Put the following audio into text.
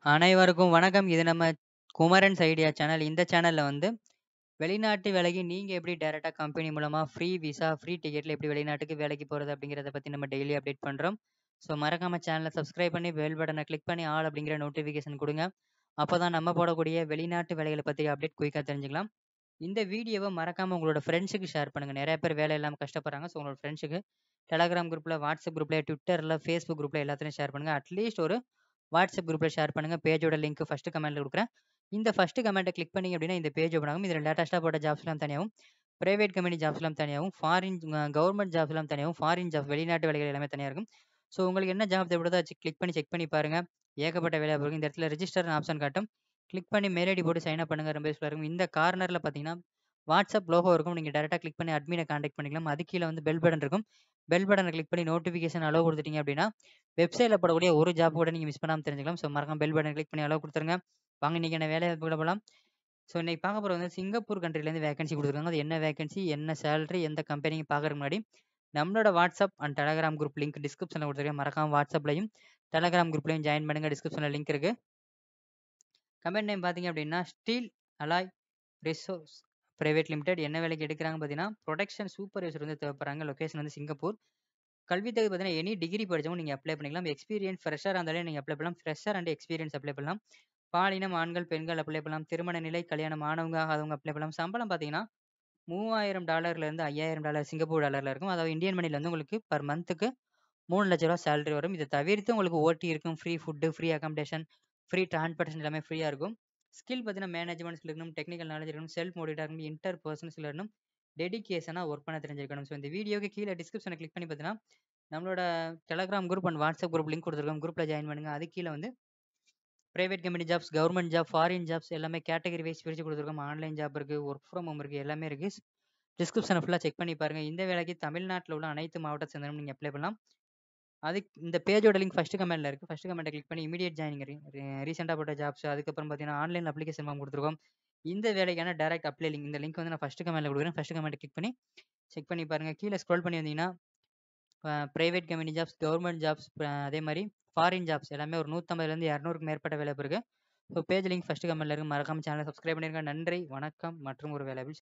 அனைவருக்கும் வணக்கம். இது நம்ம குமரன்ஸ் ஐடியா சேனல். இந்த சேனல்ல வந்து வெளிநாட்டு வேலைக்கு நீங்க எப்படி டைரக்ட்டா கம்பெனி மூலமா ஃப்ரீ விசா, ஃப்ரீ டிக்கெட்ல எப்படி வெளிநாட்டுக்கு வேலைக்கு போறது அப்படிங்கிறத பத்தி நம்ம டெய்லி அப்டேட் பண்றோம். ஸோ மறக்காம சேனல சப்ஸ்கிரைப் பண்ணி பெல் பட்டன கிளிக் பண்ணி ஆல் அப்படிங்கிற நோட்டிஃபிகேஷன் குடுங்க. அப்பதான் நம்ம போடக்கூடிய வெளிநாட்டு வேலைகள பத்தி அப்டேட் குயிக்கா தெரிஞ்சுக்கலாம். இந்த வீடியோவ மறக்காம உங்களோட ஃப்ரெண்ட்ஸுக்கு ஷேர் பண்ணுங்க. நெறைய பேர் வேலை இல்லாம கஷ்டப்படுறாங்க. ஸோ உங்களோட ஃப்ரெண்ட்ஸுக்கு Telegram குரூப்ல, WhatsApp குரூப்ல, Twitterல, Facebook குரூப்ல எல்லாத்துலயும் ஷேர் பண்ணுங்க. அட்லீஸ்ட் ஒரு WhatsApp குரூப்ல ஷேர் பண்ணுங்க. பேஜோட லிங்க் ஃபர்ஸ்ட் கமெண்ட்ல குடுக்குறேன். இந்த ஃபர்ஸ்ட் கமெண்ட்ட கிளிக் பண்ணீங்க அப்படின்னா, இந்த பேஜ் ஓப்பன் ஆகும். இதுல லேட்டஸ்ட்டா போட்ட ஜாப்ஸ்லாம் தனியாவும், பிரைவேட் கம்பெனி ஜாப்ஸ்லாம் தனியாவும், ஃபாரின் அ கவர்ன்மென்ட் ஜாப்ஸ்லாம் தனியாவும், ஃபாரின் ஜாப் வெளிநாட்டு வேலைகள் எல்லாமே தனியா இருக்கும். ஸோ உங்களுக்கு என்ன ஜாப் தேவைப்படுதோ அத கிளிக் பண்ணி செக் பண்ணி பாருங்க. ஏகப்பட்ட வேலை வாய்ப்பு இருக்கு. இந்த இடத்துல ரிஜிஸ்டர்ன்னு ஆப்ஷன் காட்டும். கிளிக் பண்ணி மெயில் ஐடி போட்டு சைன் அப் பண்ணுங்க. ரொம்ப யூஸ்ஃபுல்லா இருக்கும். இந்த கார்னர்ல பார்த்தீங்கன்னா, WhatsApp லோகோ இருக்கும். நீங்க டைரக்ட்டா கிளிக் பண்ணி அட்மின கான்டாக்ட் பண்ணிக்கலாம். அதுக்கு கீழ வந்து பெல் பட்டன் இருக்கும். பெல் பட்டன கிளிக் பண்ணி நோட்டிஃபிகேஷன் அலோ குடுத்துட்டீங்க அப்படின்னா, வெப்சைட்ல போடக்கூடிய ஒரு ஜாப் கூட நீங்க மிஸ் பண்ணாம தெரிஞ்சுக்கலாம். ஸோ மறக்காம பெல் பட்டன கிளிக் பண்ணி அலோ குடுத்துருங்க. வாங்க இன்னைக்கான வேலை வாய்ப்புக்குள்ள போலாம். ஸோ இன்னைக்கு பார்க்க போறது வந்து சிங்கப்பூர் கண்ட்ரிலேருந்து வேக்கன்சி குடுத்துருக்காங்க. அது என்ன வேக்கன்சி, என்ன சேலரி, எந்த கம்பெனின்னு பார்க்கறதுக்கு முன்னாடி, நம்மளோட WhatsApp and Telegram group link டிஸ்கிரிப்ஷன்ல குடுத்துருக்கேன். மறக்காம WhatsAppலயும், Telegram குரூப்லயும் ஜாயின் பண்ணுங்க. டிஸ்கிரிப்ஷன்ல லிங்க் இருக்கு. கம்பெனி நேம் பார்த்தீங்க அப்படின்னா, steel alloy resource private limited. என்ன வேலைக்கு எடுக்குறாங்க பார்த்தீங்கன்னா, புரொடக்ஷன் சூப்பர்வைசர் வந்து தேவைப்படுறாங்க. லொகேஷன் வந்து சிங்கப்பூர். கல்வி தகுதி பார்த்தீங்கன்னா, எனி டிகிரி படிச்சவங்க நீங்க அப்ளை பண்ணிக்கலாம். எக்ஸ்பீரியன்ஸ் ஃப்ரெஷரா இருந்தாலே நீங்க அப்ளை பண்ணலாம். ஃப்ரெஷர் அண்ட் எக்ஸ்பீரியன்ஸ் அப்ளை பண்ணலாம். பாலினம் ஆண்கள், பெண்கள் அப்ளை பண்ணலாம். திருமண நிலை, கல்யாணம் ஆனவங்க, ஆகாதவங்க அப்ளை பண்ணலாம். சம்பளம் பார்த்தீங்கன்னா, $3000 இருந்து $5000 சிங்கப்பூர் டாலர்ல இருக்கும். அதாவது இந்தியன் மணில வந்து உங்களுக்கு பெர் மந்த்துக்கு ரூ. 3,00,000 சேலரி வரும். இத தவிர்த்து உங்களுக்கு ஓடி இருக்கும். Free food, free accommodation, free transportation எல்லாமே ஃப்ரீயா இருக்கும். ஸ்கில் பார்த்தீங்கன்னா, மேனேஜ்மென்ட் ஸ்கில் இருக்கணும், டெக்னிக்கல் நாலேட்ஜ் இருக்கணும், செல்ஃப் மோட்டிவேட்டா இருக்கணும், இன்டர் பெர்சனல் ஸ்கில் இருக்கணும், டெடிகேஷனா ஒர்க் பண்ண தெரிஞ்சிருக்கணும். ஸோ இந்த வீடியோக்கு கீழ டிஸ்கிரிப்ஷன கிளிக் பண்ணி பார்த்தீங்கன்னா, நம்மளோட Telegram group and WhatsApp group link குடுத்துருக்கோம். குரூப்ல ஜாயின் பண்ணுங்க. அதுக்கு கீழ வந்து private company jobs, government job, foreign jobs எல்லாமே கேட்டகரி வைஸ் பிரிச்சு குடுத்துருக்கோம். ஆன்லைன் ஜாப் இருக்கு, வொர்க் ஃப்ரம் ஹோம் இருக்கு, எல்லாமே இருக்கு. டிஸ்கிரிப்ஷன ஃபுல்லா செக் பண்ணி பாருங்க. இந்த வேலைக்கு தமிழ்நாட்டுல உள்ள அனைத்து மாவட்டத்த சேர்ந்தவங்க நீங்க அப்ளை பண்ணலாம். அதுக்கு இந்த பேஜோட லிங்க் ஃபர்ஸ்ட் கமெண்ட்ல இருக்கு. ஃபர்ஸ்ட் கமெண்ட்ட கிளிக் பண்ணி இமிடியேட் ஜாயினிங் ரீ ரீசென்ட்டா போட்ட ஜாப்ஸ், அதுக்கப்புறம் பார்த்தீங்கன்னா, ஆன்லைன் அப்ளிகேஷன் ஃபார்ம் குடுத்துருக்கோம். இந்த வேலைக்கான டைரக்ட் அப்ளை லிங்க். இந்த லிங்க் வந்து நான் ஃபர்ஸ்ட் கமெண்ட்ல குடுக்குறேன். ஃபர்ஸ்ட் கமெண்ட்ட கிளிக் பண்ணி செக் பண்ணி பாருங்க. கீழ ஸ்க்ரோல் பண்ணி வந்தீங்கன்னா, uh private company jobs, government jobs, uh அதே மாரி ஃபாரின் ஜாப்ஸ் எல்லாமே ஒரு 150லேருந்து 200க்கு மேற்பட்ட வேலை வாய்ப்பு இருக்கு. ஸோ பேஜ் லிங்க் ஃபர்ஸ்ட் கமெண்ட்ல இருக்கு. மறக்காம சேனல சப்ஸ்கிரைப் பண்ணிருங்க. நன்றி, வணக்கம் மற்றும் ஒரு வேலை